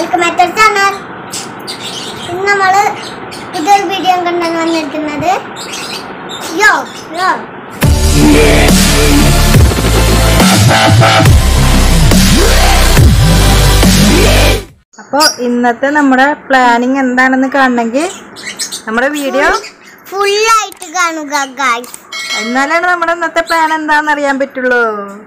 Welcome back to channel ഇന്ന് നമ്മള് പുതിയൊരു വീഡിയോ കണ്ടാണ് വന്നിരിക്കുന്നത് യോ യോ അപ്പോൾ ഇന്നത്തെ നമ്മുടെ പ്ലാനിങ് എന്താണെന്ന് കാണണമെങ്കിൽ നമ്മുടെ വീഡിയോ ഫുള്ളായിട്ട് കാണുക ഗായ്സ് എന്നാലാണ് നമ്മുടെ ഇന്നത്തെ പ്ലാൻ എന്താണെന്ന് അറിയാൻ പറ്റുള്ളൂ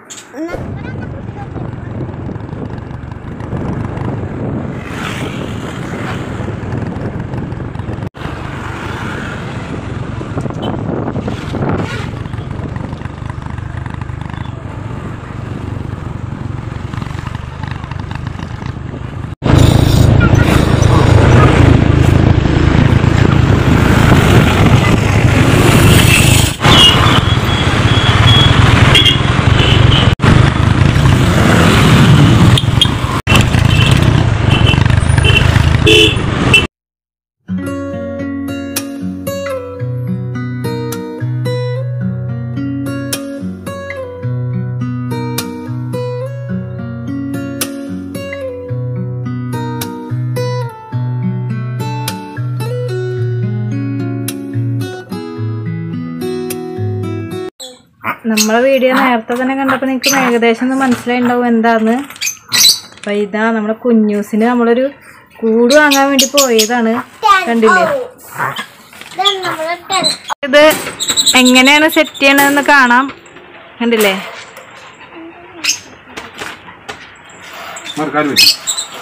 നമ്മളെ വീഡിയോ നേരത്തെ തന്നെ കണ്ടപ്പോൾ നിങ്ങൾക്ക് ഏകദേശം ഒന്ന് മനസ്സിലായിണ്ടാവും എന്താന്ന് അപ്പൊ ഇതാ നമ്മുടെ കുഞ്ഞൂസിന് നമ്മളൊരു കൂട് വാങ്ങാൻ വേണ്ടി പോയതാണ് കണ്ടില്ലേ ഇതാണ് നമ്മളെ ടെൻ ഇത് എങ്ങനെയാണ് സെറ്റ് ചെയ്യണതെന്ന് കാണാം കണ്ടില്ലേ മറക്കാനും പറ്റും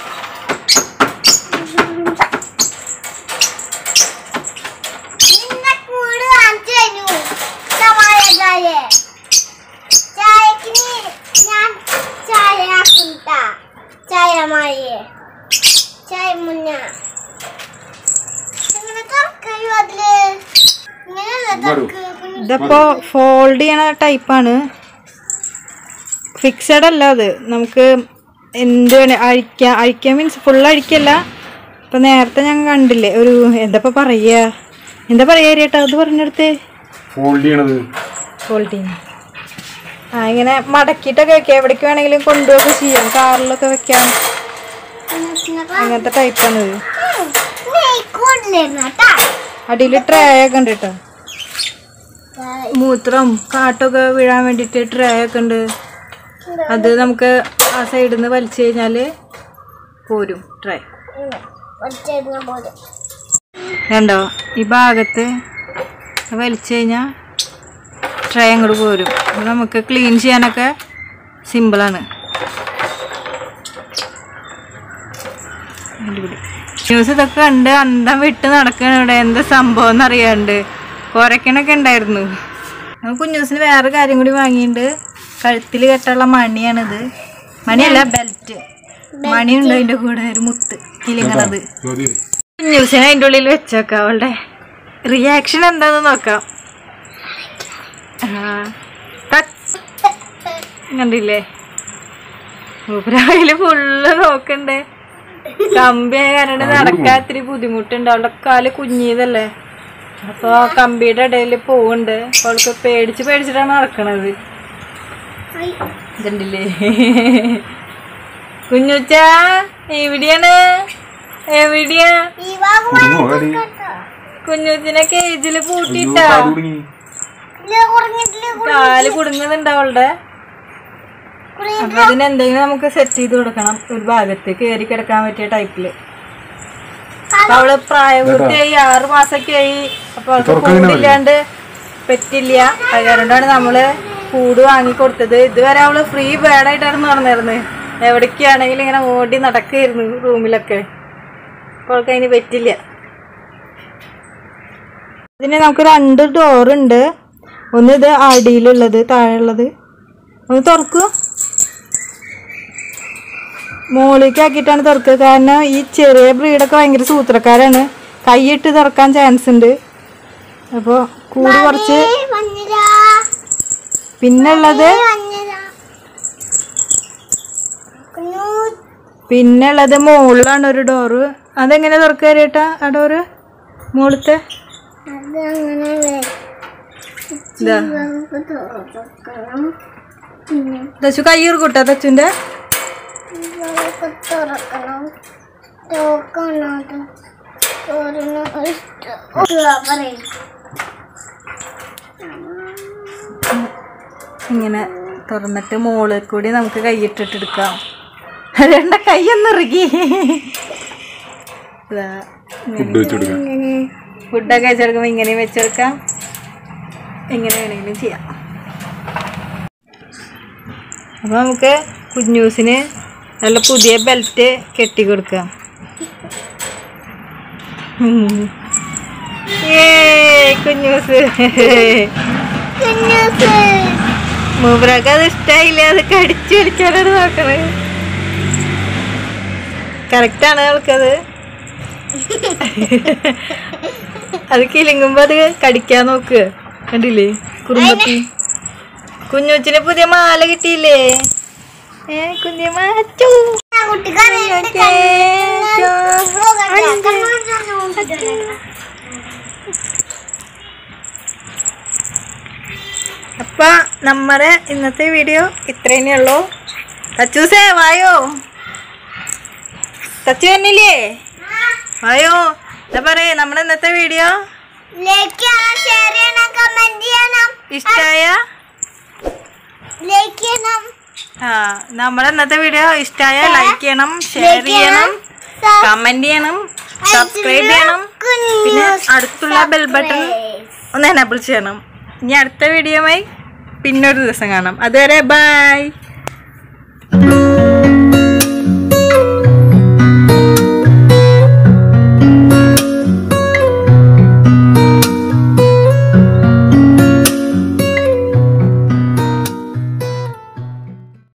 നിന്നെ കൂട് കാണിച്ചു കഴിഞ്ഞു സവാള ചായ ചായക്ക് നീ- ഞാൻ ചായ ആക്കുണ്ടാ ചായ മായേ ചായ മുന്ന ഇങ്ങനെ തുറക്കയോ അതില് ഇങ്ങനെയല്ല തുറക്ക് കുഞ്ഞു ഇതിപ്പോ ഫോൾഡ് ചെയ്യണ ടൈപ്പാണ് ഫിക്സഡ് അല്ല അത് നമുക്ക് എന്ത് വേണേ അഴിക്കാം അഴിക്കാൻ മീൻസ് ഫുൾ അഴിക്കല്ല ഇപ്പൊ നേരത്തെ ഞങ്ങൾ കണ്ടില്ലേ ഒരു എന്താ ഇപ്പൊ പറയാ എന്താ പറയാ ചേട്ടാ അത് പറഞ്ഞെടുത്ത് ഫോൾഡ് ചെയ്യണത് ഫോൾഡ് ചെയ്യുന്ന ആ ഇങ്ങനെ മടക്കിയിട്ടൊക്കെ വെക്കാം എവിടേക്ക് വേണമെങ്കിലും കൊണ്ടുപോകൊക്കെ ചെയ്യാം കാറിലൊക്കെ വെക്കാം അങ്ങനത്തെ ടൈപ്പാണിത് നീ കൂടില്ലായിരുന്നു കേട്ടാ അടിയിൽ ട്രേ ഒക്കെ ഉണ്ട് കേട്ടോ മൂത്രം കാട്ടൊക്കെ വീഴാൻ വേണ്ടിയിട്ട് ട്രേ ഒക്കെ ഉണ്ട് അത് നമുക്ക് ആ സൈഡിൽ നിന്ന് വലിച്ചു കഴിഞ്ഞാൽ പോരും ട്രേ ഒറ്റയിരുന്ന പോലെ കണ്ടോ ഈ ഭാഗത്ത് വലിച്ചു കഴിഞ്ഞാൽ ട്രേ അങ്ങോട്ട് പോരും അപ്പോൾ നമുക്ക് ക്ലീൻ ചെയ്യാനൊക്കെ സിമ്പിളാണ് ന്യൂസ് ഇതൊക്കെ കണ്ട് അന്തം വിട്ട് നടക്കണം ഇവിടെ എന്താ സംഭവം എന്നറിയാണ്ട് കുരക്കണൊക്കെ ഉണ്ടായിരുന്നു നമുക്ക് കുഞ്ഞൂസിന് വേറെ കാര്യം കൂടി വാങ്ങിയിട്ടുണ്ട് കഴുത്തിൽ കെട്ടുള്ള മണിയാണിത് മണിയല്ല ബെൽറ്റ് മണിയുണ്ട് അതിൻ്റെ കൂടെ ഒരു മുത്ത് കിലിങ്ങണത് മതി ന്യൂസിനെ അതിൻ്റെ ഉള്ളിൽ വെച്ചേക്കാം അവളുടെ റിയാക്ഷൻ എന്താന്ന് നോക്കാം ആ, ടച്ച്. കണ്ടില്ലേ മൂപ്പരാവില് ഫുള്ള് നോക്കണ്ടേ കമ്പിയായ കാരണം നടക്കാൻ ഇത്തിരി ബുദ്ധിമുട്ടുണ്ട് അവളുടെ കാല് കുഞ്ഞിയതല്ലേ അപ്പൊ കമ്പിയുടെ ഇടയിൽ പോവുണ്ട് അപ്പൊ അവൾക്ക് പേടിച്ച് പേടിച്ചിട്ടാണ് നടക്കണത് ഇതുണ്ടില്ലേ കുഞ്ഞുച്ച എവിടെയാണ് എവിടെയാ ഈ ഭാഗം കുടുങ്ങോ കാല് കുഞ്ഞുച്ചിനെ കേജില് അയ്യോ, പൂട്ടിട്ടാ കാല് കുടുങ്ങി ഇതില് കുറഞ്ഞിട്ടില്ല കാല് കുടുങ്ങുന്നുണ്ട് അവളുടെ അപ്പൊ അതിന് എന്തെങ്കിലും നമുക്ക് സെറ്റ് ചെയ്ത് കൊടുക്കണം ഒരു ഭാഗത്ത് കയറി കിടക്കാൻ പറ്റിയ ടൈപ്പില് അപ്പൊ അവള് പ്രായപൂർത്തിയായി ആറ് മാസൊക്കെ ആയി അപ്പൊ അവൾക്ക് തുറക്കാൻ കൂടില്ലാണ്ട് പറ്റില്ല അതുകൊണ്ടാണ് നമ്മള് കൂട് വാങ്ങി കൊടുത്തത് ഇതുവരെ അവള് ഫ്രീ ബേഡായിട്ടായിരുന്നു നടന്നിരുന്നത് എവിടേക്കാണെങ്കിലും ഇങ്ങനെ ഓടി നടക്കായിരുന്നു റൂമിലൊക്കെ അപ്പൊ അവൾക്ക് അതിന് പറ്റില്ല ഇതിന് നമുക്ക് രണ്ട് ഡോറുണ്ട് ഒന്ന് ഇത് അടിയിലുള്ളത് താഴെയുള്ളത് ഒന്ന് തുറക്കൂ മുകളിലേക്ക് ആക്കിയിട്ടാണ് തുറക്കുക കാരണം ഈ ചെറിയ ബ്രീഡൊക്കെ ഭയങ്കര സൂത്രക്കാരാണ് കൈയിട്ട് തുറക്കാൻ ചാൻസ് ഉണ്ട് അപ്പോൾ കൂട് കുറച്ച് മഞ്ഞില പിന്നുള്ളത് മഞ്ഞില കുഞ്ഞു പിന്നെ ഉള്ളത് മുകളിലാണ് ഒരു ഡോറ് അതെങ്ങനെ തുറക്കുക ചേട്ടാ ആ ഡോറ് മുകളിലത്തെ അത് അങ്ങനെ ഇതാ നമുക്ക് തുറക്കണം പിന്നെ ദശു കയ്യൂർ കൂട്ടാ ദച്ചുൻ്റെ നമുക്ക് തുറക്കണം തോക്കണത് പറയും ഇങ്ങനെ തുറന്നിട്ട് മുകളിൽ കൂടി നമുക്ക് കൈയിട്ടിട്ടെടുക്കാം രണ്ട കൈയൊന്ന് ഇറുകി ഇതാ, ഫുഡ് വെച്ച് കൊടുക്കാം ഇങ്ങനെ ഫുഡൊക്കെ വെച്ചെടുക്കുമ്പോൾ ഇങ്ങനെ വെച്ചെടുക്കാം എങ്ങനെ വേണമെങ്കിലും ചെയ്യാം അപ്പോൾ നമുക്ക് കുഞ്ഞൂസിന് നല്ല പുതിയ ബെൽറ്റ് കെട്ടി കൊടുക്കാം ഉം. ഏയ് കുഞ്ഞൂസ് കുഞ്ഞൂസ് മൂപ്പരൊക്കെ അത് ഇഷ്ടായില്ല അത് കടിച്ചു വലിക്കാനാണ് നോക്കണത് കറക്റ്റാണ് അവൾക്കത് അത് കിലുങ്ങുമ്പോ അത് കടിക്കാൻ നോക്ക് കണ്ടില്ലേ കുറുമ്പത്തി കുഞ്ഞുച്ചിന് പുതിയ മാല കിട്ടിയില്ലേ ഏ കുഞ്ഞു മാച്ചു ആ കുട്ടിക്കാരുണ്ട് അപ്പൊ നമ്മുടെ ഇന്നത്തെ വീഡിയോ ഇത്രേനേ ഉള്ളൂ തച്ചൂസേ വായോ തച്ചു തന്നില്ലേ വായോ എന്താ പറയേ നമ്മുടെ ഇന്നത്തെ വീഡിയോ ലൈക്ക് ചെയ്യണം ഷെയർ ചെയ്യണം കമന്റ് ചെയ്യണം ഇഷ്ടായ ലൈക്ക് ചെയ്യണം ആ നമ്മുടെ ഇന്നത്തെ വീഡിയോ ഇഷ്ടായ ലൈക്ക് ചെയ്യണം ഷെയർ ചെയ്യണം കമന്റ് ചെയ്യണം സബ്സ്ക്രൈബ് ചെയ്യണം പിന്നെ അടുത്തുള്ള ബെൽ ബട്ടൺ ഒന്ന് എനബിൾ ചെയ്യണം ഇനി അടുത്ത വീഡിയോയുമായി പിന്നൊരു ദിവസം കാണാം അതുവരെ ബൈ